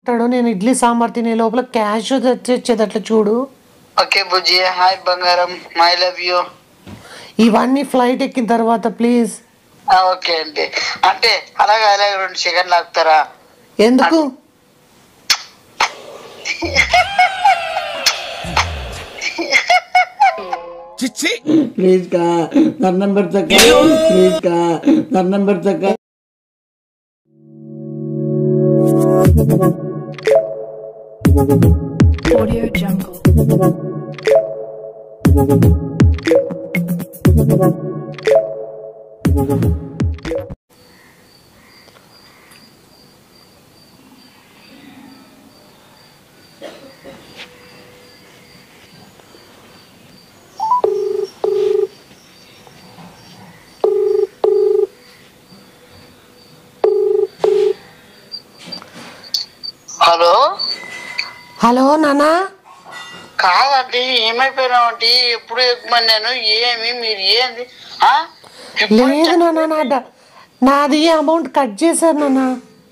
అంటాడు నేను ఇడ్లీ సాంబార్ తినే లోపల క్యాష్ తెచ్చేది అట్లా చూడు ఓకే బుజ్జి హాయ్ బంగారం మై లవ్ యూ ఇవన్నీ ఫ్లైట్ ఎక్కిన తర్వాత ప్లీజ్ ఓకే అండి అంటే అలాగే అలాగే రెండు సెకండ్లు ఆపుతారా ఎందుకు ప్లీజ్ కా దండం పెడతాక ప్లీజ్ కా దండం పెడతాక Audio Jungle. హలో హలో నానా కాదండి ఏమైపోయినావంటి ఎప్పుడు ఎక్కుమని నేను ఏమి మీరు ఏంది ఆ? ఇప్పుడు లేదు నాన్న నా డ- నాది అమౌంట్ కట్ చేశారు నాన్న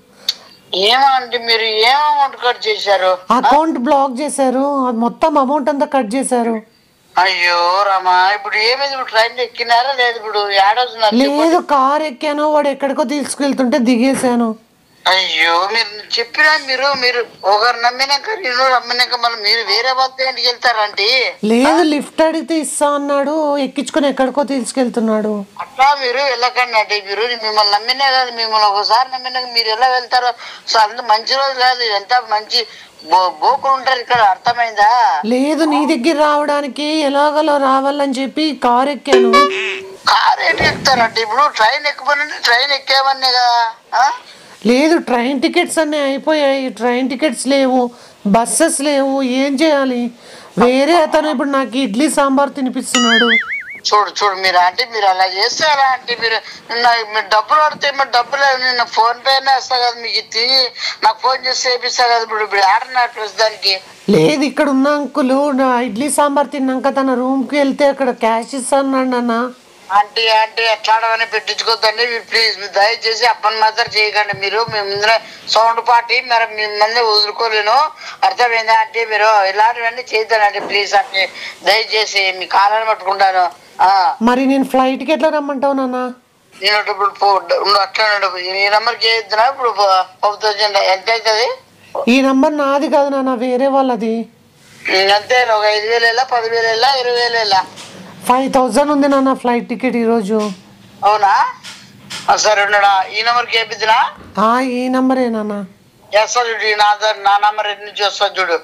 ఏమండి మీరు ఏం అమౌంట్ కట్ చేశారు అకౌంట్ బ్లాక్ చేశారు అది మొత్తం అమౌంట్ అంతా కట్ చేశారు అయ్యో రామా ఇప్పుడు ఏమైంది ఇప్పుడు ట్రైన్ ఎక్కినారా లేదు ఇప్పుడు ఏడవుతున్నారు లేదు కార్ ఎక్కాను వాడు ఎక్కడికో తీసుకెళ్తుంటే దిగేశాను అయ్యో మీరు చెప్పినా మీరు మీరు ఒకరు నమ్మినాక నేను నమ్మినాక మళ్ళీ మీరు వేరే వాళ్ళతో ఇంటికి వెళ్తారండి లేదు లిఫ్ట్ అడిగితే ఇస్తా అన్నాడు ఎక్కించుకొని ఎక్కడికో తీసుకెళ్తున్నాడు అట్లా మీరు వెళ్ళకండి అంటే మీరు మిమ్మల్ని నమ్మినే కాదు మిమ్మల్ని ఒకసారి నమ్మినాక మీరు ఎలా వెళ్తారో సో అంత మంచి రోజు కాదు ఎంత మంచి బో బోకులు ఉంటారు ఇక్కడ అర్థమైందా లేదు నీ దగ్గర రావడానికి ఎలాగలో రావాలని చెప్పి కార్ ఎక్కాను కారు ఏంటి ఎక్కుతారంటే ఇప్పుడు ట్రైన్ ఎక్కమని ట్రైన్ ఎక్కామని కదా ఆ? లేదు ట్రైన్ టికెట్స్ అన్నీ అయిపోయాయి ట్రైన్ టికెట్స్ లేవు బస్సెస్ లేవు ఏం చేయాలి వేరే అతను ఇప్పుడు నాకు ఇడ్లీ సాంబార్ తినిపిస్తున్నాడు చూడు చూడు మీరు అంటే మీరు అలా చేస్తే అలా అంటే మీరు నిన్న మీరు డబ్బులు పడితే మీరు డబ్బులు నిన్న ఫోన్ పే వేస్తా కదా మీకు ఇది నాకు ఫోన్ చేసి వేపిస్తా కదా ఇప్పుడు ఇప్పుడు ఆడన్నారు ప్రస్తుతానికి లేదు ఇక్కడ ఉన్న అంకులు నా ఇడ్లీ సాంబార్ తిన్నాక తన రూమ్కి వెళ్తే అక్కడ క్యాష్ ఇస్తాను నాన్న ఆంటీ ఆంటీ ఎట్లా ఆడమని పెట్టించుకోద్దండి మీరు ప్లీజ్ మీరు దయచేసి అప్పని మాత్రం చేయకండి మీరు మీ ముందర సౌండ్ పార్టీ మరి మీ ముందే వదులుకోలేను అర్థమైందా అంటే మీరు ఇలాంటివన్నీ చేయొద్దండి ప్లీజ్ అంటే దయచేసి మీ కాలాన్ని పట్టుకుంటాను ఆ, మరి నేను ఫ్లైట్కి ఎట్లా రమ్మంటావు నాన్న నేను ఇప్పుడు పో ఉండు, అట్లా ఉండు. ఈ నెంబర్కి వేద్దునా ఇప్పుడు ఫైవ్ థౌసండ్ ఎంత అవుతుంది ఈ నంబర్ నాది కాదు నాన్న వేరే వాళ్ళది అంతే ఒక ఐదు వేలు వెళ్ళా పదివేలు వెళ్ళా ఇరవై వేలు వెళ్ళా ఫైవ్ థౌజండ్ ఉంది నాన్న ఫ్లైట్ టికెట్ ఈరోజు అవునా ఆ, సరే ఉన్నాడా ఈ నెంబర్కి వేపిద్దునా ఆ, ఈ నంబరే నాన్న వేస్తా చూడు ఈ నా ద- నా నెంబర్ ఎన్ని నుంచి వస్తా చూడు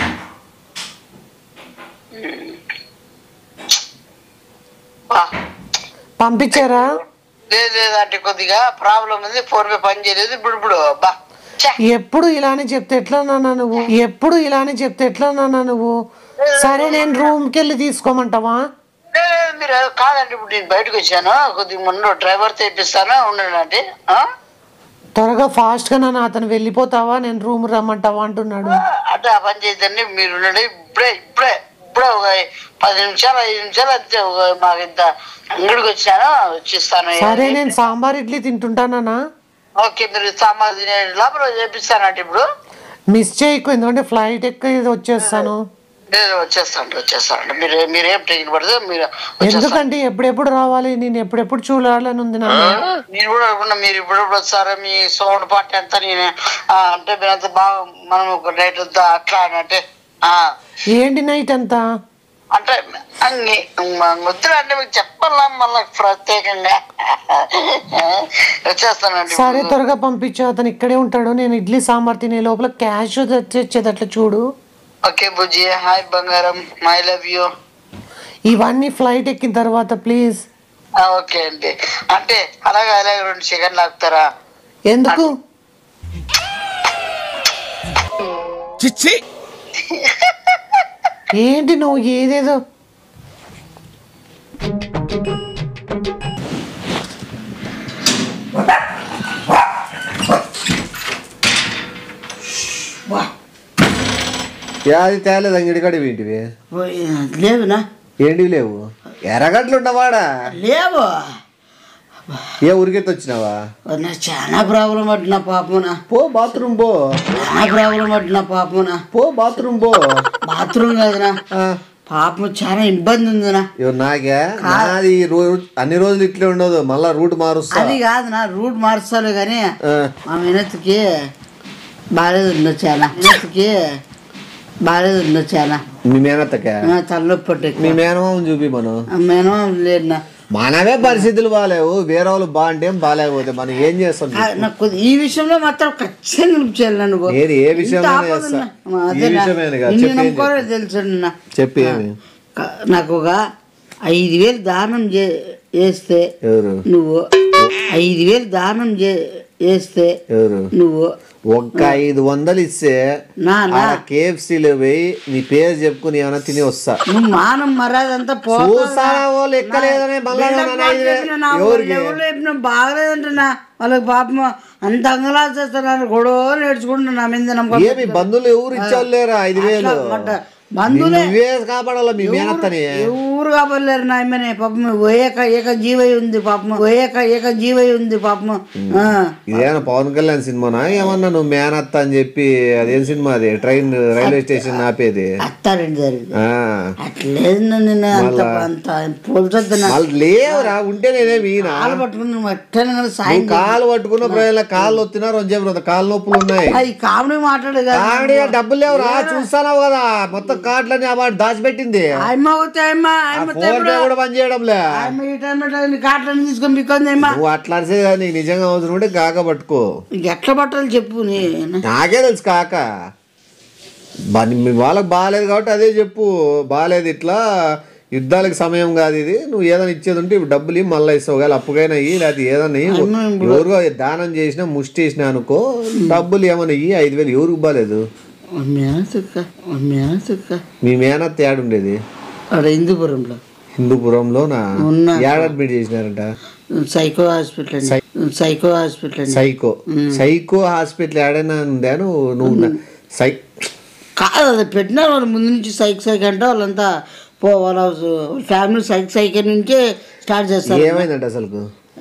బా. పంపించారా లేదు లేదు అంటే కొద్దిగా ప్రాబ్లం ఉంది ఫోన్ పే పని చేయలేదు ఇప్పుడు ఇప్పుడు బా ఛే. ఎప్పుడు ఇలానే చెప్తే ఎట్లా నాన్న నువ్వు ఎప్పుడు ఇలానే చెప్తే ఎట్లా నాన్న నువ్వు సరే నేను రూమ్కి వెళ్ళి తీసుకోమంటావా లేదు, లేదు, మీరు కాదండి ఇప్పుడు నేను బయటకు వచ్చాను కొద్దిగా ముందు డ్రైవర్ తెప్పిస్తాను ఉండండి అంటే ఆ? త్వరగా ఫాస్ట్గా నాన్న అతను వెళ్ళిపోతావా నేను రూమ్ రమ్మంటావా అంటున్నాడు అంటే ఆ పని చేయదండి మీరు ఉండండి ఇప్పుడే ఇప్పుడే ఇప్పుడే ఒక పది నిమిషాలు ఐదు నిమిషాలు అంతే ఒక మాకు ఇంత అంగడికి వచ్చాను వచ్చిస్తాను సరే నేను సాంబార్ ఇడ్లీ తింటుంటానా ఓకే మీరు సామాన్ తినే లోపల చేపిస్తానంటే ఇప్పుడు మిస్ చేయకు ఎందుకంటే ఫ్లైట్ ఎక్కి వచ్చేస్తాను నేను వచ్చేస్తాను వచ్చేస్తాను మీరు మీరేం టెన్షన్ పడితే మీరు వచ్చేస్తాను ఎందుకంటే ఎప్పుడెప్పుడు రావాలి నేను ఎప్పుడెప్పుడు చూడాలని ఉంది నాన్న నేను కూడా అనుకున్నా మీరు ఇప్పుడు వస్తారా మీ సౌండ్ పార్టీ అంతా నేను ఆ, అంటే మీరంతా బాగా మనం ఒక నైట్ అంతా అట్లా అని అంటే ఆ, ఏంటి నైట్ అంతా అంటే అంగి ముద్ర అంటే మీకు చెప్పాలా మళ్ళీ ప్రత్యేకంగా వచ్చేస్తానండి సరే త్వరగా పంపించు అతను ఇక్కడే ఉంటాడు నేను ఇడ్లీ సాంబార్ తినే లోపల క్యాష్ తెచ్చేది అట్లా చూడు ఓకే బుజ్జి హాయ్ బంగారం మై లవ్ యూ ఇవన్నీ ఫ్లైట్ ఎక్కిన తర్వాత ప్లీజ్ ఓకే అండి అంటే అలాగే అలాగే రెండు సెకండ్లు ఆపుతారా ఎందుకు ఏంటి నువ్వు ఏదేదో యాది తేలేదు అంగిడికాడి ఏంటివి లేవునా ఏంటివి లేవు ఎర్రగడ్లు ఉండవాడా లేవు ఏ ఊరికెత్తి వచ్చినావా నా చాలా ప్రాబ్లం పట్టిన పాపమున పో బాత్రూమ్ పో చాలా ప్రాబ్లం పట్టిన పాపమున పో బాత్రూమ్ పో బాత్రూమ్ కాదునా ఆ, పాపం చాలా ఇబ్బంది ఉందినా ఇగో నాకే నాది ఈ రో- అన్ని రోజులు ఇట్లే ఉండదు మళ్ళా రూట్ మారుస్తా అది కాదు నా రూట్ మార్చాలి కానీ ఆ, మా మినత్కి బాగాలేదు ఉందో చాలా మినత్కి బాగాలేదు ఉందో చాలా మీ మేనత్తకే ఆ, తలనొప్పి పట్టు మీ మేనమామ చూపి మనం నేను లేదునా మనవే పరిస్థితులు బాగాలేవు వేరే వాళ్ళు బాగుంటే ఏం బాగాలేకపోతే మనం ఏం చేస్తాం ఆ, నాకు కొద్ది- ఈ విషయంలో మాత్రం ఖచ్చితంగా నిలుపు చేయాలి నువ్వు నేను ఏ విషయంలో ఇంత ఆపద చేస్తా. ఉన్నా. మా ఈ అదేనా? విషయమేనే కాదు. నిన్ను చెప్పేది నమ్ముకోవాలో తెలుసు అన్న. చెప్పి ఏమి క- నాకు ఒక ఐదు వేలు దానం చే చేస్తే ఎవరు నువ్వు ఐదు వేలు దానం చే చేస్తే ఎవరు నువ్వు ఒక్క ఐదు వందలు ఇస్తే నా నా కేఎఫ్సీలో పోయి నీ పేరు చెప్పుకుని ఏమైనా తిని వస్తా నువ్వు మానం మర్యాద అంతా పోతుందా? చూసారా ఓ లెక్కలేదనే మళ్ళా బిల్డప్ నన్ను ఐదు వేలు- చెప్పిన నా ఎవరికి? ఎవరు చెప్పినా బాగలేదంటున్నా వాళ్ళకి పాపం అంత అంగలా చేస్తున్నారు గొడవ నేర్చుకుంటున్నా నా మీద నమ్మకం ఏమి బంధువులు ఎవరు ఇచ్చేవాళ్ళు లేరా ఐదు వేలు అట్లా మాట. బంధువులే నువ్వే కాపాడాల మీ మేనత్తని ఎవరు కాబోలేరు నాయమనే పాపం ఏక ఏక జీవై ఉంది పాపం ఏక ఏక జీవై ఉంది పాపం ఆ. ఇదేనా పవన్ కళ్యాణ్ సినిమానా ఏమన్నా నువ్వు మేనత్త అని చెప్పి అదేం సినిమా అది ట్రైన్ రైల్వే స్టేషన్ ఆపేది అత్తారెడ్డి జరిగింది ఆ అట్లేదు నిన్న అంత అంత పోల్చొద్దు నా వాళ్ళు లేవురా ఉంటే నేనేమి ఈయన కాలు పట్టుకుని ఎట్టని సాయం నువ్వు కాలు పట్టుకున్న ప్రజల కాళ్ళు వస్తున్నా రెండు చెప్పు కాళ్ళు నొప్పులు ఉన్నాయి అది కామెడీ మాట్లాడు కదా ఆవిడ డబ్బులు లేవురా చూస్తానావు కదా మొత్తం కార్డులని అవాడు దాచిపెట్టింది ఆయమ్మ అవుతే ఆయమ్మ ఆయమ్మ ఫోన్ పే కూడా పని చేయడంలే ఆయమ్మ ఈ టైం కాట్లని తీసుకొని బిక్కుంది అమ్మా నువ్వు అట్లా అరిసేది కాదు నీకు నిజంగా అవసరం ఉంటే కాక పట్టుకో ఎట్లా పట్టాలి చెప్పు నీ నాకే తెలుసు కాక బా- మీ వాళ్ళకి బాగాలేదు కాబట్టి అదే చెప్పు బాగాలేదు ఇట్లా యుద్ధాలకు సమయం కాదు ఇది నువ్వు ఏదైనా ఇచ్చేది ఉంటే ఇప్పుడు డబ్బులు ఇవ్వు, మళ్ళీ ఇస్తావు కానీ అప్పుకైనా ఇయ్యి లేకపోతే ఏదైనా ఇయ్యి. ఎవరికో దానం చేసినా ముష్టి చేసినా అనుకో డబ్బులు ఏమైనా ఇయ్యి ఐదు వేలు ఎవరికి బాగాలేదు మేనసుక్క మేనసుక్క మీ మేనత్త ఏడుండేది అక్కడ హిందూపురంలో హిందూపురంలో నా ఉన్నా. ఏడ అడ్మిట్ చేసినారంట సైకో హాస్పిటల్ అండి సైకో హాస్పిటల్ అండి సైకో సైకో హాస్పిటల్ ఏడైనా ఉందా నువ్వు నువ్వు నా- సై కాదు అది పెట్టినారు వాళ్ళు ముందు నుంచి సైక్ సైక్ అంటే వాళ్ళంతా పో వాళ్ళ ఫ్యామిలీ సైక్ సైక్ నుంచే స్టార్ట్ చేస్తారు ఏమైందంట అసలు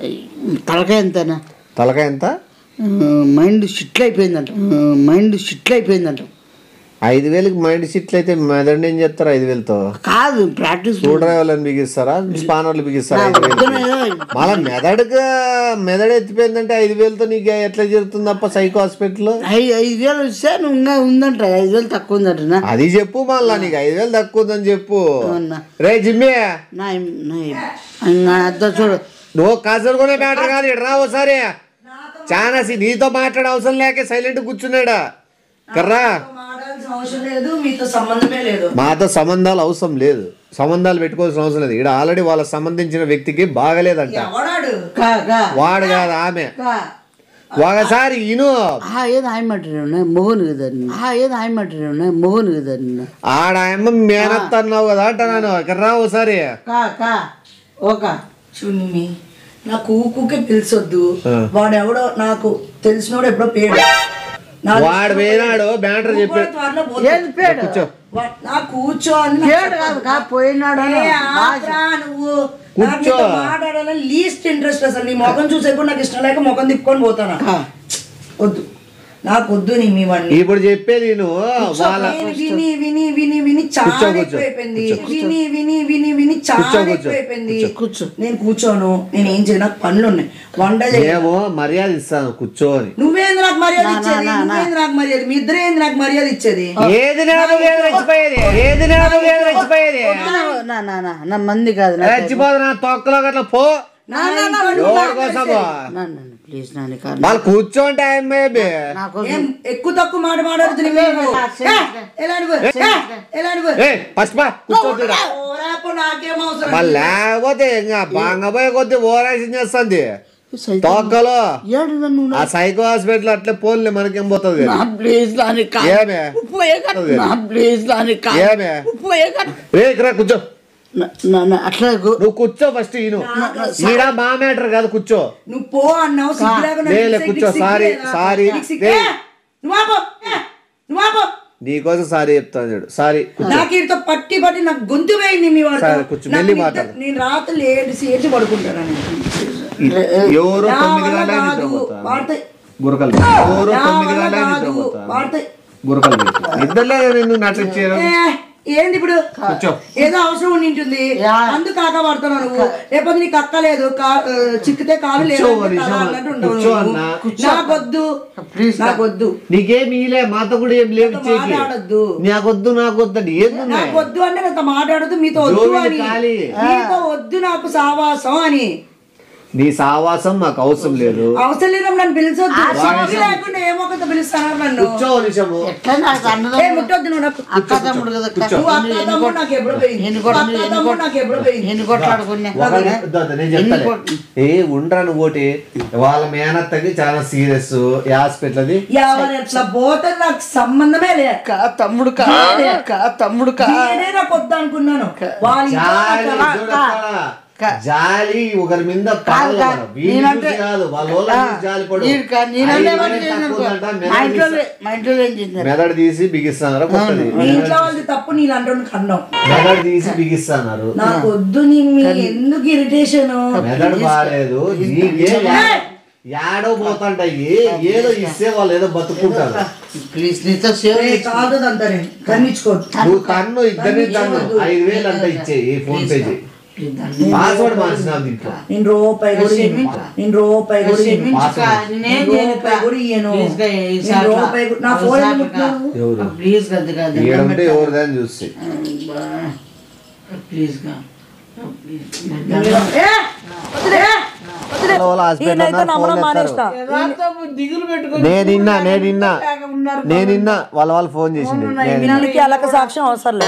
తలకాయ ఎంతనా తలకాయ ఎంత మైండ్ షిట్లు అయిపోయిందంట మైండ్ షిట్లు అయిపోయిందంట ఐదు వేలకి మైండ్ సీట్లు అయితే మెదడు ఏం చేస్తారు ఐదు వేలతో కాదు ప్రాక్టీస్ స్క్రూ డ్రైవర్లను బిగిస్తారా స్పానర్లు బిగిస్తారా ఐదు వేలకి మళ్ళా మెదడుగా మెదడు ఎత్తిపోయిందంటే ఐదు వేలతో నీకు ఎట్లా జరుగుతుంది తప్ప సైకో హాస్పిటల్ ఐదు ఐదు వేలు వస్తే నువ్వు ఇంకా ఉందంట ఐదు వేలు తక్కువ ఉందంటనా అది చెప్పు మళ్ళా నీకు ఐదు వేలు తక్కువ ఉందని చెప్పు అవునా. రే జిమ్మే నా నా ఇంకా అంతా చూడు నువ్వు కాసరుకునే మ్యాటర్ కాదు ఇటు రా ఒకసారి చాలా సి- నీతో మాట్లాడే అవసరం లేక సైలెంట్ కూర్చున్నాడా కర్రా మాట్లాడాల్సిన అవసరం లేదు మీతో సంబంధమే లేదు మాతో సంబంధాలు అవసరం లేదు సంబంధాలు పెట్టుకోవాల్సిన అవసరం లేదు ఇక్కడ ఆల్రెడీ వాళ్ళ సంబంధించిన వ్యక్తికి బాగలేదంట ఎవడాడు కా కా వాడు కాదు ఆమె కా ఒకసారి ఇను ఆ ఏదో ఆయమంటారు మోహన్ కదా నిన్న. ఆ ఏదో ఆయమంటారు మోహన్ కదా నిన్న. ఆడ అమ్మ మేనత్త అన్నావు కదా అంటున్నాను ఇక్కడ రా ఒకసారి కా కా ఓక చూని నాకు ఊకుకే పిలిచొద్దు వాడెవడో నాకు తెలిసినోడు ఎప్పుడో పేడు నాకు వాడు పోయినాడు బ్యాటర్ చెప్పి కూడా త్వరలో పోతుంది. ఏది పేడు వా- నా కూర్చో అని నాకు పేడు కాదు కా పోయినాడు అని. ఏ ఆపరా నువ్వు నాకు కూర్చో. నీతో మాట్లాడాలని లీస్ట్ ఇంట్రెస్ట్ అసలు నీ ముఖం చూసే కూడా నాకు ఇష్టం లేక ముఖం తిప్పుకొని పోతాను కా. వద్దు నాకు వద్దు నీ మీ వాడిని ఇప్పుడు చెప్పేది నువ్వు వాళ్ళ నేను విని విని విని విని చాలా కూర్చో, కూర్చో. ఎక్కువైపోయింది విని విని విని విని చాలా కూర్చో, కూర్చో. ఎక్కువైపోయింది కూర్చో. నేను కూర్చోను నేను ఏం చేయను నాకు పనులు ఉన్నాయి వంట చేయ మేము మర్యాద ఇస్తాను కూర్చోని నువ్వేంది నాకు మర్యాద నా, నా, ఇచ్చేది నా, నా. నువ్వేంది నాకు మర్యాద మీ ఇద్దరే ఏంది నాకు మర్యాద ఇచ్చేది ఏది నాడు వేలు రెచ్చిపోయేది ఏది నాడు వేలు రెచ్చిపోయేది నా నా నా నా మంది కాదు నా రెచ్చిపోదు నా తొక్కలో గట్ల పో నా ఇంట్లో ఎవరి కోసమో నా నా ప్లీజ్ నాని కాదు వాళ్ళు కూర్చోంటే టైం బేబీ నా కోసం ఏం ఎక్కువ తక్కువ మాట మాట్లాడుతుంది నువ్వు ఏ, ఎలా నువ్వు ఏ, ఎలా నువ్వు ఏ ఫస్ట్ బా కూర్చోద్దురా ఓరాపు నాకేం అవసరం మళ్ళీ లేకపోతే ఇంకా బాంగపోయే కొద్ది ఓరాక్షన్ చేస్తుంది తొక్కలో ఏడు నన్ను ఆ సైకో హాస్పిటల్ అట్లే పోన్లే మనకేం పోతుంది నా ప్లీజ్ నాని కాదు ఏమే ఉప్పు వేయకండి నా ప్లీజ్ నాని కాదు ఏమే ఉప్పు వేయకండి రే ఇక్కడ కూర్చో నా- నా నా అట్లా గు- నువ్వు కూర్చో ఫస్ట్ ఈను ఈడ మా మ్యాటర్ కాదు కూర్చో నువ్వు పో అన్నావు సిగ్గు లేకుండా లే, లే, నీకు కూర్చో, సిగ్గు సారీ, లేదా? సారీ. నీకు సిగ్గు- లే. ఏ, నువ్వు ఆపు, ఏ, నువ్వు ఆపు. నీకోసం సారీ చెప్తాను చూడు సారీ కూర్చో నాకు వీటితో పట్టి పట్టి నాకు గొంతు పోయింది మీ వాడితో సరే, కూర్చో, నాకు మెల్లి నిద్ర- మాట్లాడు. నేను రాత్రులు ఏడిసి ఏడ్చి పడుకుంటాను ఎవరో నా తొమ్మిది వల్ల గంటలకు కాదు నిద్రపోతా వాడతాయి గురకలు ఎవరో నా తొమ్మిది వల్ల గంటలకు కాదు నిద్రపోతా వాడతాయి గురకలు ఇద్దరులే ఎందుకు నటించారు ఏ, ఏంది ఇప్పుడు కూర్చో ఏదో అవసరం ఉండి ఉంటుంది యా. అందుకు కాక పడుతున్నావు నువ్వు లేకపోతే నీకు అక్క లేదు కా- ఆ, చిక్కితే కాలు లేదు కూర్చో, అంటే తల నిజమా? అన్నట్టు ఉండవు కూర్చో నువ్వు. అన్నా, నాకొద్దు ప్లీజ్ నాకొద్దు నీకేం ఇలే మాతో కూడా ఏం లేవు నాతో మాట్లాడొద్దు. నాకొద్దు నాకొద్దు అని ఏందున్నాయి నాకొద్దు అంటే నాతో మాట్లాడదు మీతో వద్దు జోవిని అని ఖాళీ. మీతో వద్దు నాకు సావాసం అని నీ సావాసం నాకు అవసరం లేదు అవసరం లేనప్పుడు నన్ను పిలిచొద్దు సోకి లేకుండా ఏమొకతో పిలుస్తాను నన్ను కూర్చో నిమిషము ఎట్లా నాకు ఏ అన్నదమ్ముడు ముట్టొద్దు నువ్వు నాకు అక్క తమ్ముడు కదా అక్క. నువ్వు అక్క తమ్ముడు నాకు ఎప్పుడు పోయింది ఎన్ని నువ్వు కొట్టు- అక్క ఎన్ని తమ్ముడు కొట్టు- నాకు ఎప్పుడు పోయింది ఎన్ని కొట్లాడుకున్నా ఒకరి- వద్దు, వద్దు, నేను చెప్తాలే ఏ ఉండరాను ఓటి వాళ్ళ మేనత్తకి చాలా సీరియస్ హాస్పిటల్ ఎవరు ఎట్లా పోతే నాకు సంబంధమే లేదు అక్క తమ్ముడు కా అక్క తమ్ముడు కా నేనే నాకు వద్దు అనుకున్నాను వాళ్ళ ఇంట్లో జాలి నాకు చూడు అక్కడ. జాలి ఒకరి మీద కాదు పడదు కాదు. మనం. వీడిని నేనంటే- చూసి కాదు వాళ్ళ వాళ్ళ ఆ, చూసి జాలి పడు వీడు కా- నేనంటే ఐదు మరి వేలు నేను తక్కువ అనుకో. ఉందంట, మా మెదడు ఇంట్లో తీసి- మా ఇంట్లో ఏం చేసినారు మెదడు తీసి బిగిస్తున్నారు కొత్తది మీ ఇంట్లో వాళ్ళది తప్పు నేను అంటున్న ఖండం మెదడు తీసి బిగిస్తున్నారు నాకు వద్దు నీ మీ ఎందుకు ఇరిటేషన్ మెదడు బాగాలేదు నీకే యా- యాడో పోతాంటాయి ఏదో ఇస్తే వాళ్ళు ఏదో బతుకుంటారు ప్లీజ్ నీతో సేవ్ కాదు అంతా నేను ఖండించుకోవద్దు నువ్వు తన్ను ఇద్దరిని తన్ను ఐదు వేలు అంట ఇచ్చేయి ఫోన్ పే చేయి పాస్వర్డ్ మార్చినావు దీంట్లో నేను రూపాయి కూడా ఇయ్యను. నేను రూపాయి కూడా ఇయ్యను. నేను రూపాయి కూడా ఇయ్యను. నేను రూపాయి కూడా- నా ఫోన్ ఎందుకు ముట్టుకున్నావు? ఎవరు ప్లీజ్ కదా కాదు ఏడంటే ఎవరిదని చూస్తే ప్లీజ్ గా ఏ! వదిలే! వదిలే! వాళ్ళ హాస్పిటల్ ఈయనైతే ఉన్నారు, నమ్మడం ఫోన్ మానేస్తా. దిగులు పెట్టుకొని నేను ఇన్నా నేను ఇన్నా నేను ఇన్నా వాళ్ళ వాళ్ళు ఫోన్ చేసింది నేను ఇన్నా. పిల్లికి అలక సాక్ష్యం అవసరం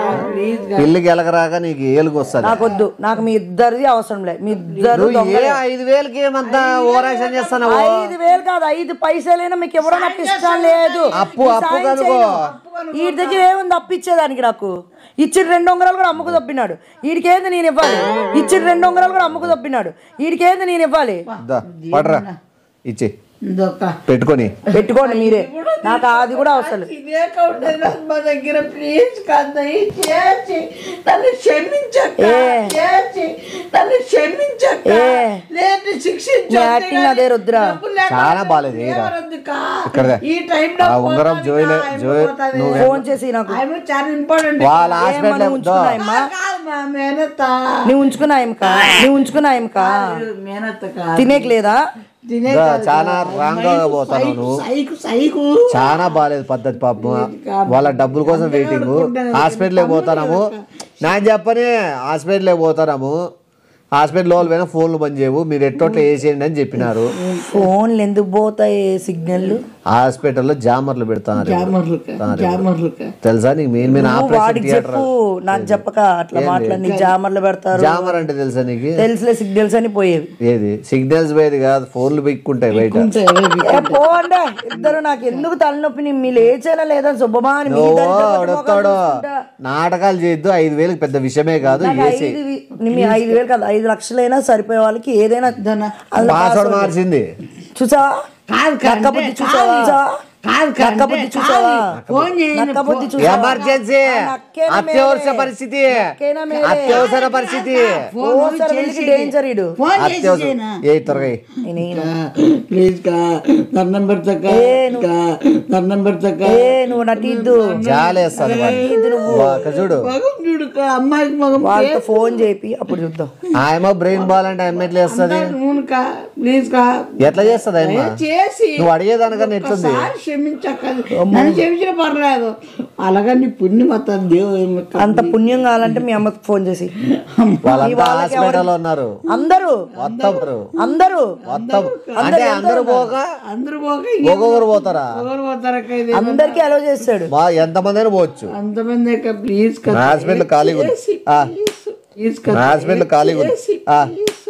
లేదు పిల్లికి ఎలకరాక నీకు ఏలుగు వస్తుంది నాకు వద్దు నాకు మీ ఇద్దరిది అవసరం లేదు మీ ఇద్దరు నువ్వు ఏ దొంగలే. ఐదు వేలకి ఏమంతా ఓవరాక్షన్ చేస్తున్నావు ఐదు వేలు కాదు ఐదు పైసలైనా మీకు ఎవరో నాకు ఇష్టం లేదు అప్పు, ఈ అప్పు సాయం కనుకో. చేయను. వీడి దగ్గర ఏముంది అప్పు ఇచ్చేదానికి నాకు ఇచ్చిన రెండు ఉంగరాలు కూడా అమ్ముకు తప్పినాడు వీడికి ఏంది నేను ఇవ్వాలి ఇచ్చిన రెండు ఉంగరాలు కూడా అమ్ముకు తప్పినాడు వీడికి ఏంది నేను ఇవ్వాలి దా, పడరా ఇచ్చే ఇదొక్క పెట్టుకొని పెట్టుకోండి మీరే నాకు అది కూడా అవసరం లేదు తినేక ఉండదు నాకు మా దగ్గర ప్లీజ్ కన్నయ్య చేసి నన్ను క్షమించక్క ఏ. చేసి నన్ను క్షమించక్క ఏ. లేదు శిక్షించు నీ యాక్టింగ్ అదే రుద్ర చాలా బాగాలేదు ఏరా. ఇక్కడ ఈ టైంలో ఆ ఉంగరం జోయిలే జోయి నువ్వు ఫోన్ చేసి నాకు ఆమె చాలా ఇంపార్టెంట్ వాళ్ళ ఏమని హాస్పిటల్ ఉంచుకున్నాయమ్మా కాదు మా మేనత్త నువ్వు ఉంచుకున్నాయమ్మకా నువ్వు ఉంచుకున్నాయమ్మకా మేనత్త కాదు తినేకి లేదా తినే దా, చాలా రాంగ్ గా పోతాను నువ్వు సైకు సైకు చాలా బాగాలేదు పద్ధతి పాపం వాళ్ళ డబ్బుల కోసం వెయిటింగ్ హాస్పిటల్కి పోతాము నేను చెప్పని హాస్పిటల్కి పోతాము హాస్పిటల్ వాళ్ళు పోయినా ఫోన్లు బంద్ చేయవు మీరు ఎట్టోట్లు వేసేయండి అని చెప్పినారు ఫోన్లు ఎందుకు పోతాయి సిగ్నల్ హాస్పిటల్లో జామర్లు పెడతారు జామర్లుక జామర్లుక తెలుసా నీకు మెయిన్ మెయిన్ ఆపరేషన్ వాడికి థియేటర్ చెప్పు నాకు చెప్పక అట్లా మాట్లాడి జామర్లు పెడతారు జామర్ అంటే తెలుసా నీకు తెలుసులే సిగ్నల్స్ అని పోయేవి ఏది సిగ్నల్స్ పోయేది కాదు ఫోన్లు బిక్కుంటాయి బయట ఏ పోండే ఇద్దరు నాకు ఎందుకు తలనొప్పి నీ మీ లేచేలా లేదా శుభమా అని మీ ఓ దరిద్రపు మొఖాలు ఆడొస్తాడు చూసుకుంటా. నాటకాలు చేయొద్దు ఐదు వేలకు పెద్ద విషయమే కాదు నాకు ఏసీ ఐదు వి- నీ మీ ఐదు వేలు కాదు ఐదు లక్షలైనా సరిపోయే వాళ్ళకి ఏదైనా అందులో పాస్వర్డ్ మార్చింది చూసావా కాదు నక్క బుద్ధి చూసావా కాదు నక్క బుద్ధి చూసావా ఫోన్ చేయండి నక్క బుద్ధి చూసావా ఎమర్జెన్సీ ఆ నక్కేనా అత్యవసర మేలే. పరిస్థితి నక్కేనా మేలే. అత్యవసర పరిస్థితి ఓ సార్ వీళ్ళకి డేంజర్ ఇడు ఫోన్ అత్యవసర చేసేనా ఏ త్వరగా ఎయ్. నేను ప్లీజ్ కా దండం పెడతాక ఏ నువ్వు- దండం పెడతాక ఏ నువ్వు నటిద్దు జాలేస్తుంది వాడిని. వా, అక్కడ చూడు మగం చూడుక అమ్మాయికి మగం వాళ్ళతో ఫోన్ చేపి అప్పుడు చూద్దాం ఆయమ బ్రెయిన్ బాల్ అంటే ఆమె ఎట్లా చేస్తుంది నూనె కా ప్లీజ్ కా ఎట్లా చేస్తుంది ఆయమ చేసి నువ్వు అడిగేదానికన్నా ఎట్లుంది ఒకసారి క్షమించక్క నన్ను క్షమించిన పర్లేదు అలాగా నీ పుణ్యం వస్తుంది దేవుడు అంత పుణ్యం కావాలంటే మీ అమ్మకి ఫోన్ చేసి వాళ్ళంతా హాస్పిటల్ ఉన్నారు అందరూ మొత్తం అందరూ మొత్తం అంటే అందరూ పోక అందరూ పోక ఒక్కొక్కరు పోతారా ఎవరు పోతారక్క ఇది అందరికి అలో చేస్తాడు మా ఎంతమంది అయినా పోవచ్చు అంతమంది అక్క ప్లీజ్ నా హాస్పిటల్ ఖాళీగా ఉంది. ఆ, ప్లీజ్ నా హాస్పిటల్ ఖాళీగా ఉంది. ఆ,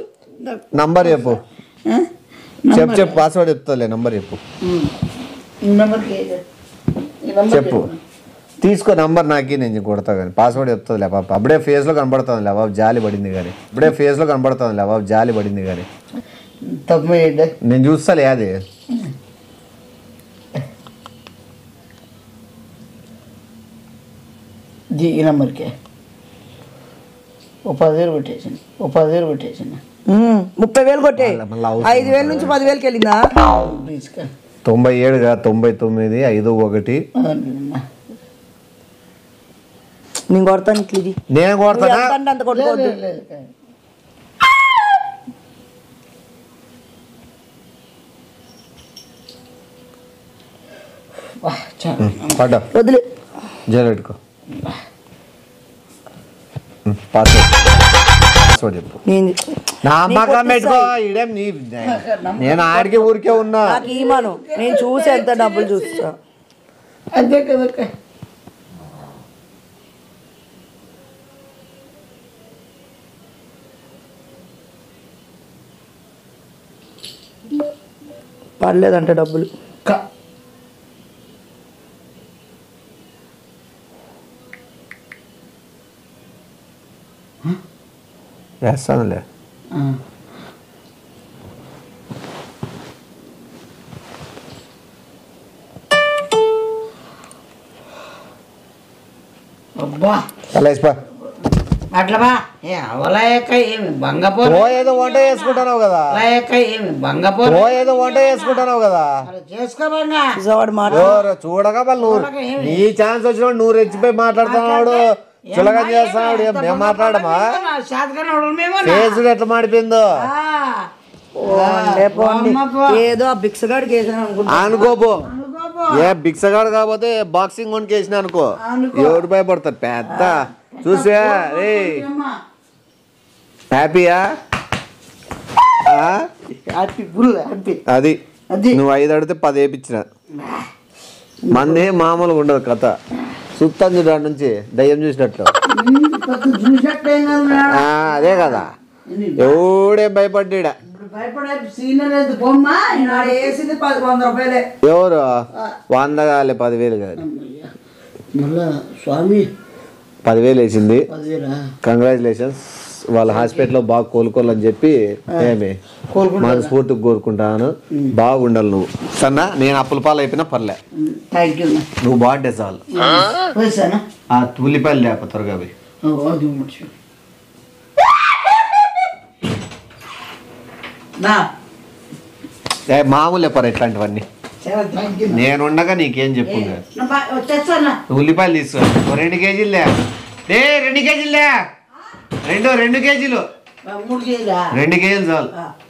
నంబర్ చెప్పు చెప్పు చెప్పు పాస్వర్డ్ చెప్తాలే నంబర్ చెప్పు చెప్పు తీసుకో నంబర్ నాకి నేను కొడతా కానీ పాస్వర్డ్ చెప్తుంది లే పాప అప్పుడే ఫేస్లో కనబడుతుంది లే బాబు జాలి పడింది కానీ ఇప్పుడే ఫేస్లో కనబడుతుంది లే బాబు జాలి పడింది కానీ తొమ్మిది నేను చూస్తాలే అది ఈ నెంబర్కి ఓ పదివేలు పెట్టేసాను ఓ పదివేలు పెట్టేసాను ఉమ్, ముప్పై వేలు కొట్టే మళ్ళా- మళ్ళా అవసరం ఐదు వేల నుంచి పదివేలకి వెళ్ళిందా ప్లీజ్గా తొంభై ఏడుగా తొంభై తొమ్మిది ఐదు ఒకటి నేను కొడతాను ఇట్లా ఇది నేను నువ్వు కొడతానా ఎంత అంటే అంత కొట్టుకోవద్దు పడ్డా వదిలే జైలు పెట్టుకో పాస్వర్డ్ పాస్వర్డ్ చెప్పు నేను నా అమ్మకం పెట్టుకో ఇడేం నీ నేను ఆడికి ఊరికే ఉన్నా నాకు ఈమాను నేను చూసి ఎంత డబ్బులు చూస్తా అదే కదా పర్లేదంట డబ్బులు వేస్తానులే అబ్బా అలా వేసిపా అట్లా బా ఏ అవలాయక్క ఏమి బంగపోరు ఓ ఏదో వంట చేసుకుంటున్నావు కదా అవలాయక్క ఏమి బంగపోరు ఓ ఏదో వంట చేసుకుంటున్నావు కదా అలా చేసుకో బంగా చూసేవాడు మాట ఎవరు చూడగా వాళ్ళు నువ్వు నీ ఛాన్స్ వచ్చినప్పుడు నువ్వు రెచ్చిపోయి మాట్లాడుతున్నాడు చులగా చేస్తున్నాడు ఏం మేము మాట్లాడమా శాతకన్నా మేము చేసుడు ఎట్లా మాడిపోయిందో పోండే, పోండి. ఏదో ఆ బిక్సగాడికి వేసిన అనుకుంటా అనుకోపో ఏ బిక్సగాడు కాకపోతే బాక్సింగ్ వన్కి వేసిన అనుకో ఎవడు భయపడతాడు పెద్ద చూసా రే హ్యాపీయా ఆ? హ్యాపీ ఫుల్ హ్యాపీ అది అది. నువ్వు ఐదు అడితే పది వేయించిన మంది మామూలుగా ఉండదు కథ చూస్తాను చూడ నుంచి దయ్యం చూసినట్లు చూసినట్టు ఏం కాదు మేడం. ఆ, అదే కదా ఎవడేం భయపడ్డా ఇప్పుడు భయపడే సీన్ లేదు బొమ్మ ఈనాడు వేసింది పది వంద రూపాయలే ఎవరు వంద కాలే పదివేలు కాదు మళ్ళా స్వామి పదివేలు వేసింది పదివేలా కంగ్రాచులేషన్స్ వాళ్ళ హాస్పిటల్లో బాగా కోలుకోవాలని చెప్పి ఏమి మనస్ఫూర్తిగా కోరుకుంటాను బాగుండాలి నువ్వు సన్నా నేను అప్పుల పాలు అయిపోయినా పర్లే థ్యాంక్ యూ నువ్వు బాగుంటే చాలు పోయిసానా ఆ ఉల్లిపాయలు లేక త్వరగా పోయి అది మర్చి నా ఏ మామూలే పర ఇట్లాంటివన్నీ చాలా థ్యాంక్ యూ నేను ఉండగా నీకేం చెప్పు వచ్చేస్తానా ఉల్లిపాయలు తీసుకో ఓ రెండు కేజీలే ఏ రెండు కేజీలే రెండు రెండు కేజీలు మూడు కేజీలా రెండు కేజీలు చాలు